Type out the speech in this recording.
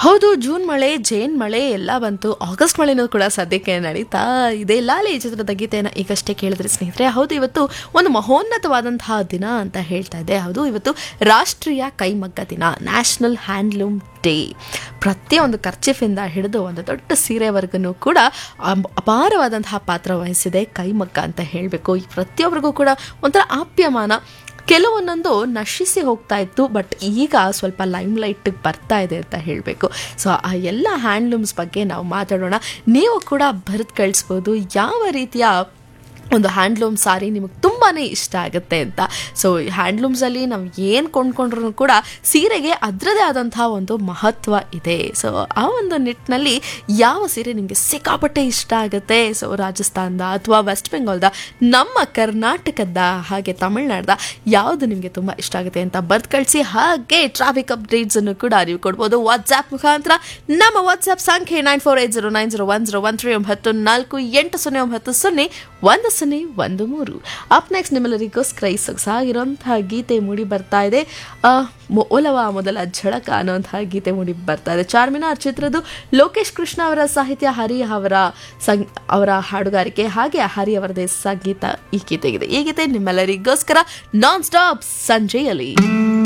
ಹೌದು ಜೂನ್ ಮಳೆ ಜೇನ್ ಮಳೆ ಎಲ್ಲ ಬಂತು ಆಗಸ್ಟ್ ಮಳೆನೂ ಕೂಡ ಸದ್ಯಕ್ಕೆ ನಡೀತಾ ಇದೆ ಲಾಲಿ ಈ ಚಿತ್ರದ ಗೀತೆಯನ್ನು ಈಗಷ್ಟೇ ಕೇಳಿದ್ರೆ ಸ್ನೇಹಿತರೆ ಹೌದು ಇವತ್ತು ಒಂದು ಮಹೋನ್ನತವಾದಂತಹ ದಿನ ಅಂತ ಹೇಳ್ತಾ ಇದೆ ಹೌದು ಇವತ್ತು ರಾಷ್ಟ್ರೀಯ ಕೈಮಗ್ಗ ದಿನ ನ್ಯಾಷನಲ್ ಹ್ಯಾಂಡ್ಲೂಮ್ ಡೇ ಪ್ರತಿಯೊಂದು ಖರ್ಚಿಫಿಂದ ಹಿಡಿದು ಒಂದು ದೊಡ್ಡ ಸೀರೆವರೆಗೂ ಕೂಡ ಅಂ- ಅಪಾರವಾದಂತಹ ಪಾತ್ರ ವಹಿಸಿದೆ ಕೈಮಗ್ಗ ಅಂತ ಹೇಳಬೇಕು ಈ ಪ್ರತಿಯೊಬ್ಬರಿಗೂ ಕೂಡ ಒಂಥರ ಆಪ್ಯಮಾನ ಕೆಲವೊಂದೊಂದು ನಶಿಸಿ ಹೋಗ್ತಾ ಇತ್ತು ಬಟ್ ಈಗ ಸ್ವಲ್ಪ ಲೈಮ್ ಲೈಟಿಗೆ ಬರ್ತಾ ಇದೆ ಅಂತ ಹೇಳಬೇಕು ಸೊ ಆ ಎಲ್ಲ ಹ್ಯಾಂಡ್ಲೂಮ್ಸ್ ಬಗ್ಗೆ ನಾವು ಮಾತಾಡೋಣ ನೀವು ಕೂಡ ಬರೆದು ಕಳಿಸ್ಬೋದು ಯಾವ ರೀತಿಯ ಒಂದು ಹ್ಯಾಂಡ್ಲೂಮ್ ಸಾರಿ ನಿಮಗೆ ತುಂಬಾ ಇಷ್ಟ ಆಗುತ್ತೆ ಅಂತ ಸೊ ಹ್ಯಾಂಡ್ಲೂಮ್ಸಲ್ಲಿ ನಾವು ಏನು ಕೊಂಡ್ಕೊಂಡ್ರು ಕೂಡ ಸೀರೆಗೆ ಅದರದೇ ಆದಂತಹ ಒಂದು ಮಹತ್ವ ಇದೆ ಸೊ ಆ ಒಂದು ನಿಟ್ಟಿನಲ್ಲಿ ಯಾವ ಸೀರೆ ನಿಮಗೆ ಸಿಕ್ಕಾಪಟ್ಟೆ ಇಷ್ಟ ಆಗುತ್ತೆ ಸೊ ರಾಜಸ್ಥಾನದ ಅಥವಾ ವೆಸ್ಟ್ ಬೆಂಗಾಲ್ದ ನಮ್ಮ ಕರ್ನಾಟಕದ ಹಾಗೆ ತಮಿಳ್ನಾಡ್ದ ಯಾವುದು ನಿಮಗೆ ತುಂಬ ಇಷ್ಟ ಆಗುತ್ತೆ ಅಂತ ಬರ್ದು ಕಳಿಸಿ ಹಾಗೆ ಟ್ರಾಫಿಕ್ ಅಪ್ಡೇಟ್ಸ್ ಅನ್ನು ಕೂಡ ನೀವು ಕೊಡ್ಬೋದು ವಾಟ್ಸ್ಆ್ಯಪ್ ಮುಖಾಂತರ ನಮ್ಮ ವಾಟ್ಸ್ಆ್ಯಪ್ ಸಂಖ್ಯೆ nine four eight zero nine zero one zero one three ಒಂಬತ್ತು ನಾಲ್ಕು ಎಂಟು ಸೊನ್ನೆ ಒಂಬತ್ತು ಸೊನ್ನೆ ಒಂದು ಸೊನ್ನೆ ಒಂದು ಮೂರು ಅಪ್ ನೆಕ್ಸ್ಟ್ ನಿಮ್ಮೆಲ್ಲರಿಗೋಸ್ಕರ ಈ ಸೊಗಸಾಗಿರುವಂತಹ ಗೀತೆ ಮೂಡಿ ಬರ್ತಾ ಇದೆ ಆ, ಮೊ- ಒಲವ ಮೊದಲ ಝಳಕ ಅನ್ನುವಂತಹ ಗೀತೆ ಮೂಡಿ ಬರ್ತಾ ಇದೆ ಚಾರ್ಮಿನಾರ್ ಚಿತ್ರದ ಲೋಕೇಶ್ ಕೃಷ್ಣ ಅವರ ಸಾಹಿತ್ಯ ಹರಿ ಅವರ ಸಂಗ್ ಅವರ ಹಾಡುಗಾರಿಕೆ ಹಾಗೆ ಹರಿ ಅವರದೇ ಸಂಗೀತ ಈ ಗೀತೆಗಿದೆ ಈ ಗೀತೆ ನಿಮ್ಮೆಲ್ಲರಿಗೋಸ್ಕರ ನಾನ್ ಸ್ಟಾಪ್ ಸಂಜೆಯಲ್ಲಿ